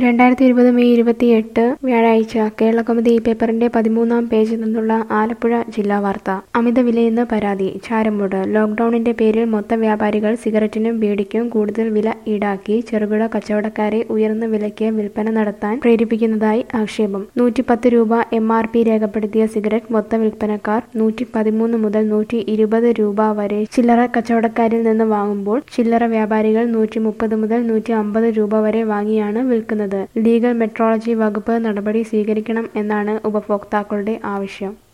രണ്ടായിരത്തി ഇരുപത് മെയ് ഇരുപത്തിയെട്ട് വ്യാഴാഴ്ച കേരള കൗമുദി ഈ പേപ്പറിന്റെ പതിമൂന്നാം പേജിൽ നിന്നുള്ള ആലപ്പുഴ ജില്ലാ വാർത്ത അമിത വിലയെന്ന് പരാതി ചാരമൂട് ലോക്ഡൌണിന്റെ പേരിൽ മൊത്ത വ്യാപാരികൾ സിഗരറ്റിനും ബീഡിക്കും കൂടുതൽ വില ഈടാക്കി ചെറുകിട കച്ചവടക്കാരെ ഉയർന്ന വിലയ്ക്ക് വിൽപ്പന നടത്താൻ പ്രേരിപ്പിക്കുന്നതായി ആക്ഷേപം നൂറ്റിപ്പത്ത് രൂപ എം ആർ പി രേഖപ്പെടുത്തിയ സിഗരറ്റ് മൊത്ത വിൽപ്പനക്കാർ നൂറ്റി പതിമൂന്ന് മുതൽ നൂറ്റി ഇരുപത് രൂപ വരെ ചില്ലറ കച്ചവടക്കാരിൽ നിന്ന് വാങ്ങുമ്പോൾ ചില്ലറ വ്യാപാരികൾ നൂറ്റി മുപ്പത് മുതൽ നൂറ്റി അമ്പത് രൂപ വരെ വാങ്ങിയാണ് വിൽക്കുന്നത് ലീഗൽ മെട്രോളജി വകുപ്പ് നടപടി സ്വീകരിക്കണം എന്നാണ് ഉപഭോക്താക്കളുടെ ആവശ്യം